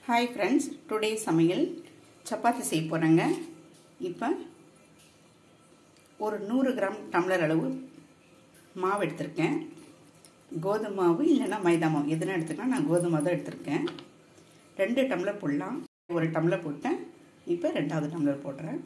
hi friends today சமையல் சப்பாத்தி செய்ய போகிறேங்க இப்போ ஒரு நூறு கிராம் டம்ளர் அளவு மாவு எடுத்திருக்கேன் கோதுமை மாவு இல்லைன்னா மைதா மாவு எதுனா எடுத்துக்கலாம் நான் கோதுமை தான் எடுத்திருக்கேன் ரெண்டு டம்ளர் போடலாம் ஒரு டம்ளர் போட்டேன் இப்போ ரெண்டாவது டம்ளர் போடுறேன்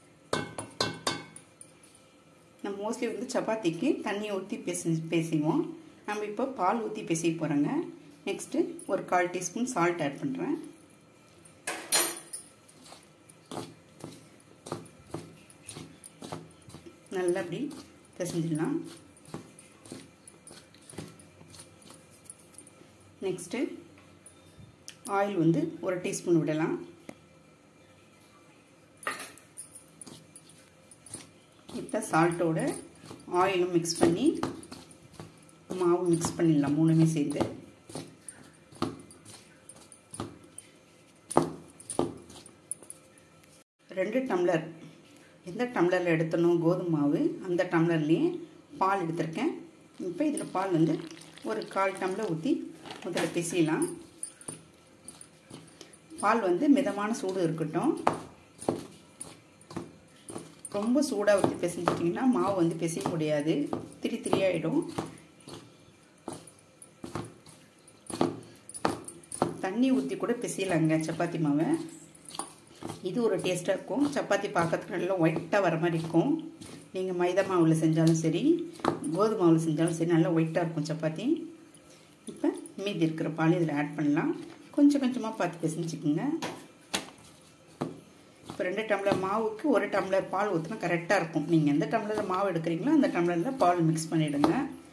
நம்ம மோஸ்ட்லி வந்து சப்பாத்திக்கு தண்ணி ஊற்றி பேசி பேசிவோம் நம்ம இப்போ பால் ஊற்றி பேசிக்க போகிறோங்க நெக்ஸ்ட்டு ஒரு கால் டீஸ்பூன் சால்ட் ஆட் பண்ணுறேன் நல்லா அப்படி பிசைஞ்சிடலாம் நெக்ஸ்ட்டு ஆயில் வந்து ஒரு டீஸ்பூன் விடலாம் இப்போ சால்ட்டோட ஆயிலும் மிக்ஸ் பண்ணி மாவு மிக்ஸ் பண்ணிடலாம் மூணுமே சேர்ந்து ரெண்டு டம்ளர் எந்த டம்ளரில் எடுத்தணும் கோதுமை மாவு அந்த டம்ளர்லேயே பால் எடுத்திருக்கேன் இப்போ இதில் பால் வந்து ஒரு கால் டம்ளர் ஊற்றி முதல்ல பிசையலாம் பால் வந்து மிதமான சூடு இருக்கட்டும் ரொம்ப சூடாக ஊற்றி பிசைஞ்சிட்டிங்கன்னா மாவு வந்து பிசைய முடியாது திரி திரியாயிடும் தண்ணி ஊற்றி கூட பிசையலாங்க சப்பாத்தி மாவை இது ஒரு டேஸ்ட்டாக இருக்கும் சப்பாத்தி பார்க்கறதுக்கு நல்லா ஒயிட்டாக வர மாதிரி இருக்கும் நீங்கள் மைதா மாவில் செஞ்சாலும் சரி கோதுமை மாவில் செஞ்சாலும் சரி நல்லா ஒயிட்டாக இருக்கும் சப்பாத்தி இப்போ மீதி இருக்கிற பால் இதில் ஆட் பண்ணலாம் கொஞ்சம் கொஞ்சமாக பார்த்து பிசைஞ்சிக்கோங்க இப்போ ரெண்டு டம்ளர் மாவுக்கு ஒரு டம்ளர் பால் ஊற்றினா கரெக்டாக இருக்கும் நீங்கள் எந்த டம்ளரில் மாவு எடுக்கிறீங்களோ அந்த டம்ளரில் பால் மிக்ஸ் பண்ணிவிடுங்க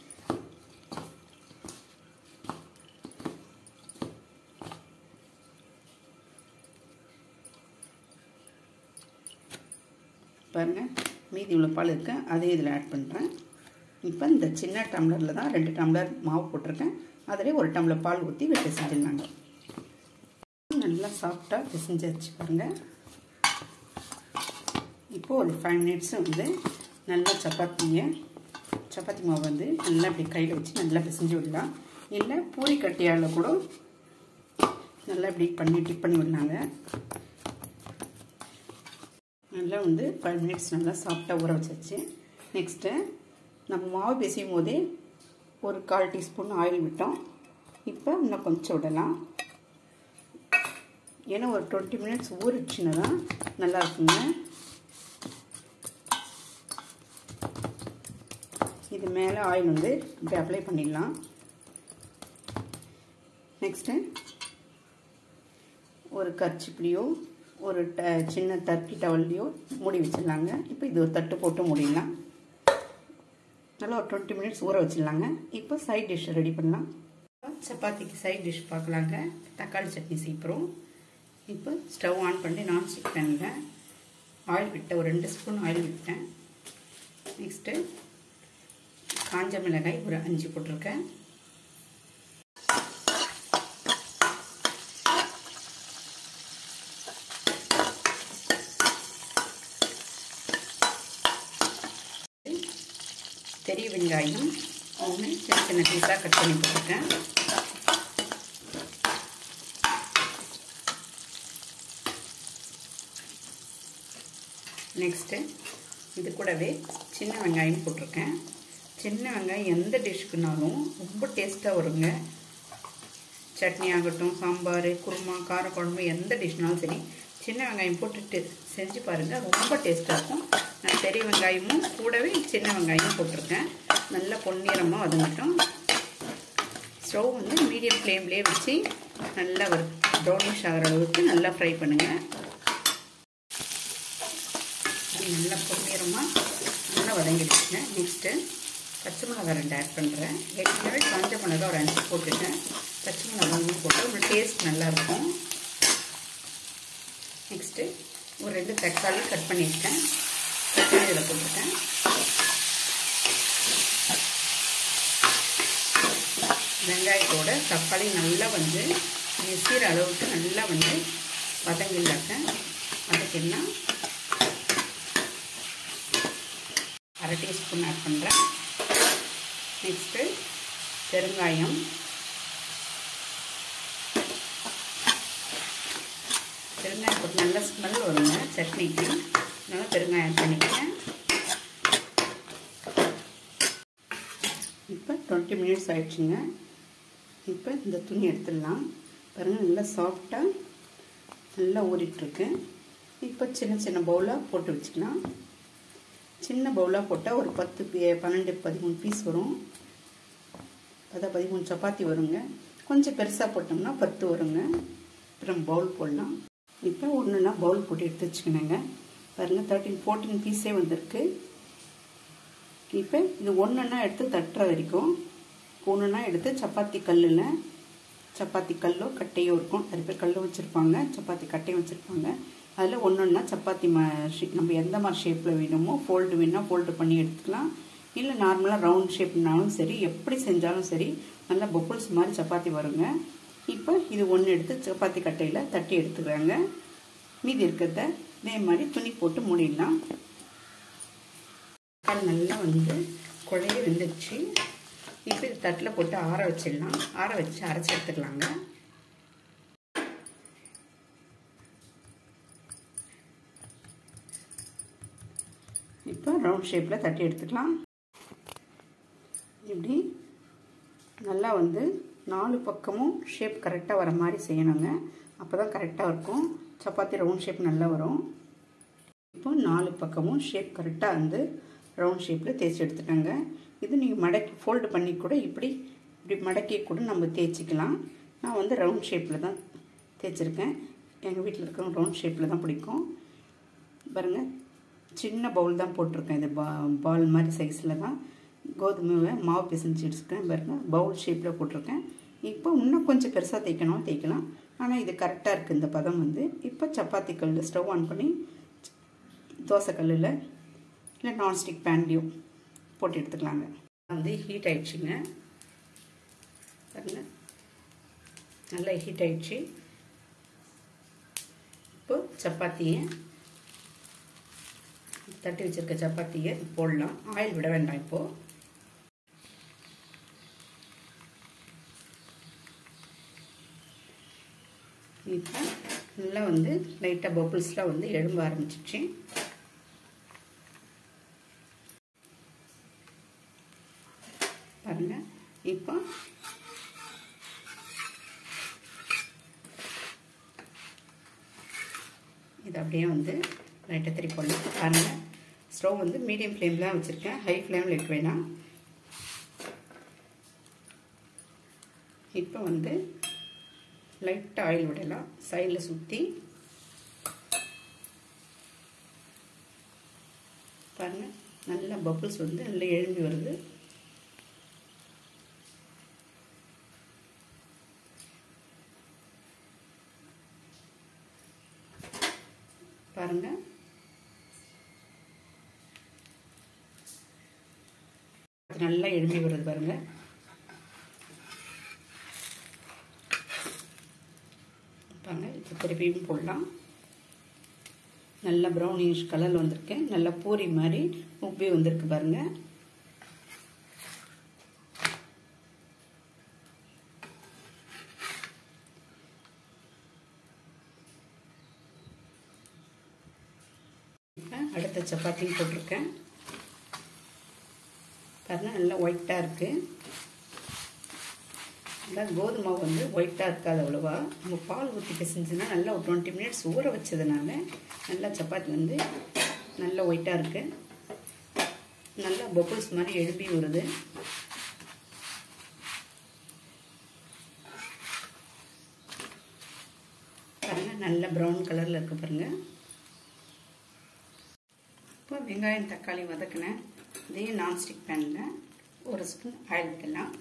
பாருங்கள் மீதி உள்ள பால் இருக்கு அதையும் இதில் ஆட் பண்ணுறேன் இப்போ இந்த சின்ன டம்ளரில் தான் ரெண்டு டம்ளர் மாவு போட்டிருக்கேன் அதிலே ஒரு டம்ளர் பால் ஊற்றி வெட்டி செஞ்சிடலாங்க நல்லா சாஃப்டாக பிசைஞ்சு வச்சு பாருங்கள் இப்போது ஒரு ஃபைவ் மினிட்ஸ் வந்து நல்லா சப்பாத்தியை சப்பாத்தி மாவு வந்து நல்லா இப்படி கையில் வச்சு நல்லா பிசைஞ்சு விடலாம் இல்லை பூரி கட்டியால் கூட நல்லா இப்படி பண்ணி டிப் பண்ணி விடலாங்க நல்லா வந்து ஃபைவ் மினிட்ஸ் நல்லா சாஃப்டாக ஊற வச்சாச்சு நெக்ஸ்ட்டு நம்ம மாவு பிசையும் போதே ஒரு கால் டீஸ்பூன் ஆயில் விட்டோம் இப்போ இன்னும் கொஞ்சம் விடலாம் ஏன்னா ஒரு டுவெண்ட்டி மினிட்ஸ் ஊறிச்சுன்னா தான் நல்லா இருக்குங்க இது மேலே ஆயில் வந்து இப்படி அப்ளை பண்ணிடலாம் நெக்ஸ்ட்டு ஒரு கர்ச்சிப்லேயோ ஒரு ட சின்ன டர்க்கி டவல்லையோ மூடி வச்சிடலாங்க இப்போ இது ஒரு தட்டு போட்டு மூடிடலாம் நல்லா ஒரு டுவெண்ட்டி மினிட்ஸ் ஊற வச்சிடலாங்க இப்போ சைட் டிஷ் ரெடி பண்ணலாம் சப்பாத்திக்கு சைட் டிஷ் பார்க்கலாங்க தக்காளி சட்னி செய்கிறோம் இப்போ ஸ்டவ் ஆன் பண்ணி நான்ஸ்டிக் பேனில் ஆயில் விட்டேன் ஒரு ரெண்டு ஸ்பூன் ஆயில் விட்டேன் நெக்ஸ்ட்டு காஞ்ச மிளகாய் ஒரு அஞ்சு போட்டிருக்கேன் பெரிய வெங்காயம் ஒன்று சின்ன சின்ன பீஸாக கட் பண்ணி போட்டிருக்கேன் நெக்ஸ்ட்டு இது கூடவே சின்ன வெங்காயம் போட்டிருக்கேன் சின்ன வெங்காயம் எந்த டிஷ்க்குனாலும் ரொம்ப டேஸ்ட்டாக வருங்க சட்னி ஆகட்டும் சாம்பார் குருமா காரக்குழம்பு எந்த டிஷ்னாலும் சரி சின்ன வெங்காயம் போட்டுட்டு செஞ்சு பாருங்கள் ரொம்ப டேஸ்ட்டாக இருக்கும் நான் பெரிய வெங்காயமும் கூடவே சின்ன வெங்காயமும் போட்டிருக்கேன் நல்லா பொன்னிறமாக வதங்கட்டும் ஸ்டவ் வந்து மீடியம் ஃப்ளேம்லேயே வச்சு நல்லா ஒரு ப்ரௌனிஷ் ஆகிற அளவுக்கு நல்லா ஃப்ரை பண்ணுங்கள் நல்லா பொன்னிறமாக நல்லா வதங்கிடுச்சுங்க நெக்ஸ்ட்டு பச்சை மிளகா ரெண்டு ஆட் பண்ணுறேன் ஏற்கனவே காஞ்ச மிளகா ஒரு அஞ்சு போட்டுட்டேன் பச்சை மிளகாவும் போட்டு ஒரு டேஸ்ட் நல்லாயிருக்கும் நெக்ஸ்ட்டு ஒரு ரெண்டு தக்காளி கட் பண்ணியிருக்கேன் தக்காளி இதில் போட்டிருக்கேன் வெங்காயத்தோட தக்காளி நல்லா வந்து நெசிற அளவுக்கு நல்லா வந்து வதங்கில்லாக்க வதக்கிடலாம் அரை டீஸ்பூன் ஆட் பண்ணுறேன் நெக்ஸ்ட்டு பெருங்காயம் நல்ல ஸ்மெல் வருங்க சட்னிக்கு அதனால் பெருங்காயம் ஆட் பண்ணிக்கிறேன் இப்போ டுவெண்ட்டி மினிட்ஸ் ஆயிடுச்சுங்க இப்போ இந்த துணி எடுத்துடலாம் பாருங்கள் நல்லா சாஃப்டாக நல்லா ஊறிட்டுருக்கு இப்போ சின்ன சின்ன பவுலாக போட்டு வச்சுக்கலாம் சின்ன பவுலாக போட்டால் ஒரு பத்து பன்னெண்டு பதிமூணு பீஸ் வரும் அதான் பதிமூணு சப்பாத்தி வருங்க கொஞ்சம் பெருசாக போட்டோம்னா பத்து வருங்க அப்புறம் பவுல் போடலாம் இப்போ ஒன்றுனா பவுல் போட்டு எடுத்து வச்சுக்கணுங்க பாருங்கள் தேர்ட்டின் ஃபோர்டீன் பீஸே வந்திருக்கு இப்போ இது ஒன்றுன்னா எடுத்து தட்டுற வரைக்கும் ஒன்றுனா எடுத்து சப்பாத்தி கல்லில் சப்பாத்தி கல்லோ கட்டையோ இருக்கும் நிறைய பேர் கல்லும் வச்சுருப்பாங்க சப்பாத்தி கட்டையும் வச்சுருப்பாங்க அதில் ஒன்றுன்னா சப்பாத்தி ம நம்ம எந்த மாதிரி ஷேப்பில் வேணுமோ ஃபோல்டு வேணால் ஃபோல்டு பண்ணி எடுத்துக்கலாம் இல்லை நார்மலாக ரவுண்ட் ஷேப்னாலும் சரி எப்படி செஞ்சாலும் சரி நல்லா பொப்புள்ஸ் மாதிரி சப்பாத்தி வருங்க இப்போ இது ஒன்று எடுத்து சப்பாத்தி கட்டையில் தட்டி எடுத்துக்கிறாங்க மீதி இருக்கிறத இதே மாதிரி துணி போட்டு மூடிடலாம் தக்காளி நல்லா வந்து குழைய வெந்துருச்சு இப்போ இது தட்டில் போட்டு ஆற வச்சிடலாம் ஆற வச்சு அரைச்சி எடுத்துக்கலாங்க இப்போ ரவுண்ட் ஷேப்பில் தட்டி எடுத்துக்கலாம் இப்படி நல்லா வந்து நாலு பக்கமும் ஷேப் கரெக்டாக வர மாதிரி செய்யணுங்க அப்போ தான் கரெக்டாக இருக்கும் சப்பாத்தி ரவுண்ட் ஷேப் நல்லா வரும் இப்போ நாலு பக்கமும் ஷேப் கரெக்டாக வந்து ரவுண்ட் ஷேப்பில் தேய்ச்சி எடுத்துட்டாங்க இது நீங்கள் மடக்கி ஃபோல்டு பண்ணி கூட இப்படி இப்படி மடக்கி கூட நம்ம தேய்ச்சிக்கலாம் நான் வந்து ரவுண்ட் ஷேப்பில் தான் தேய்ச்சிருக்கேன் எங்கள் வீட்டில் இருக்கிறவங்க ரவுண்ட் ஷேப்பில் தான் பிடிக்கும் பாருங்கள் சின்ன பவுல் தான் போட்டிருக்கேன் இது பா பால் மாதிரி சைஸில் தான் கோதுமை மாவு பிசைஞ்சு வச்சுருக்கேன் பாருங்கள் பவுல் ஷேப்பில் போட்டிருக்கேன் இப்போ இன்னும் கொஞ்சம் பெருசாக தேய்க்கணும் தேய்க்கலாம் ஆனால் இது கரெக்டாக இருக்குது இந்த பதம் வந்து இப்போ சப்பாத்தி கல் ஸ்டவ் ஆன் பண்ணி தோசை கல்லில் இல்லை நான்ஸ்டிக் பேன்லேயும் போட்டு எடுத்துக்கலாங்க வந்து ஹீட் ஆயிடுச்சுங்க பாருங்க நல்லா ஹீட் ஆயிடுச்சு இப்போ சப்பாத்தியை தட்டி வச்சிருக்க சப்பாத்தியை போடலாம் ஆயில் விட வேண்டாம் இப்போது இப்போ நல்லா வந்து லைட்டாக பபுள்ஸ்லாம் வந்து எழும்ப ஆரம்பிச்சிச்சு பாருங்க இப்போ இது அப்படியே வந்து லைட்டாக திருப்பி போடலாம் பாருங்கள் ஸ்டவ் வந்து மீடியம் ஃப்ளேமில் தான் வச்சுருக்கேன் ஹை ஃப்ளேமில் இருக்க வேணாம் இப்போ வந்து லைட்டாக ஆயில் விடலாம் சைடில் சுற்றி பாருங்கள் நல்லா பப்புள்ஸ் வந்து நல்லா எழும்பி வருது பாருங்க நல்லா எழும்பி வருது பாருங்க பாருங்க இப்போ திருப்பியும் போடலாம் நல்ல ப்ரௌனிஷ் கலர் வந்திருக்கு நல்ல பூரி மாதிரி உப்பி வந்திருக்கு பாருங்க அடுத்த சப்பாத்தியும் போட்டிருக்கேன் பாருங்கள் நல்லா ஒயிட்டாக இருக்குது நல்லா கோதுமை வந்து ஒயிட்டாக இருக்காது அவ்வளோவா நம்ம பால் ஊற்றி பிசைஞ்சுன்னா நல்லா ஒரு டுவெண்ட்டி மினிட்ஸ் ஊற வச்சதுனால நல்லா சப்பாத்தி வந்து நல்லா ஒயிட்டாக இருக்குது நல்லா பபுள்ஸ் மாதிரி எழுப்பி வருது பாருங்கள் நல்ல ப்ரௌன் கலரில் இருக்குது பாருங்கள் இப்போ வெங்காயம் தக்காளி வதக்கினேன் இதே நான்ஸ்டிக் பேனில் ஒரு ஸ்பூன் ஆயில் விடலாம்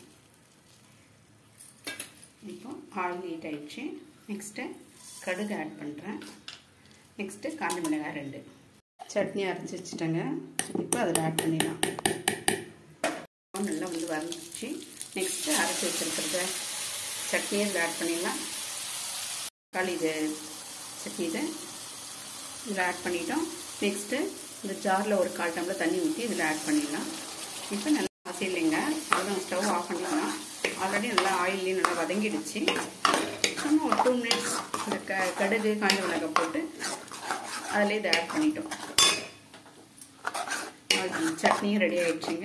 இப்போ ஆயில் ஹீட் ஆயிடுச்சு நெக்ஸ்ட்டு கடுகு ஆட் பண்ணுறேன் நெக்ஸ்ட்டு காஞ்ச மிளகாய் ரெண்டு சட்னி அரைச்சி வச்சுட்டேங்க இப்போ அதில் ஆட் பண்ணிடலாம் நல்லா வந்து வரைஞ்சிச்சு நெக்ஸ்ட்டு அரைச்சி வச்சுருக்கிறத சட்னியை இதில் ஆட் பண்ணிடலாம் தக்காளி இது சட்னி இதை இதில் ஆட் பண்ணிட்டோம் நெக்ஸ்ட்டு இந்த ஜாரில் ஒரு கால் டம்ளர் தண்ணி ஊற்றி இதில் ஆட் பண்ணிடலாம் இப்போ நல்லா ஆசை இல்லைங்க அவ்வளோ ஸ்டவ் ஆஃப் பண்ணிக்கலாம் ஆல்ரெடி நல்லா ஆயிலே நல்லா வதங்கிடுச்சு சும்மா ஒரு டூ மினிட்ஸ் இந்த க கடுகு காஞ்ச மிளகாய் போட்டு அதில் இதை ஆட் பண்ணிட்டோம் சட்னியும் ரெடி ஆயிடுச்சுங்க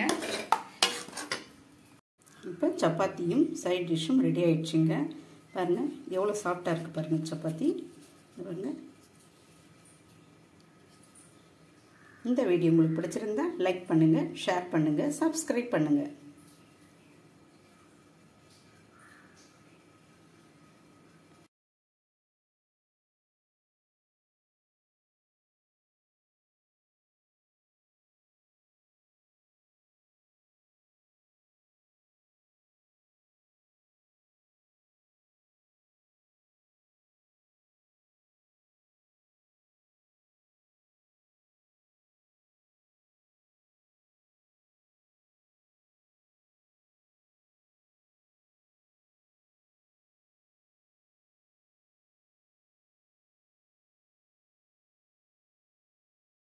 இப்போ சப்பாத்தியும் சைட் டிஷ்ஷும் ரெடி ஆயிடுச்சுங்க பாருங்கள் எவ்வளோ சாஃப்டாக இருக்குது பாருங்கள் சப்பாத்தி பாருங்கள் இந்த வீடியோ உங்களுக்கு பிடிச்சிருந்தா லைக் பண்ணுங்கள் ஷேர் பண்ணுங்கள் சப்ஸ்கிரைப் பண்ணுங்கள்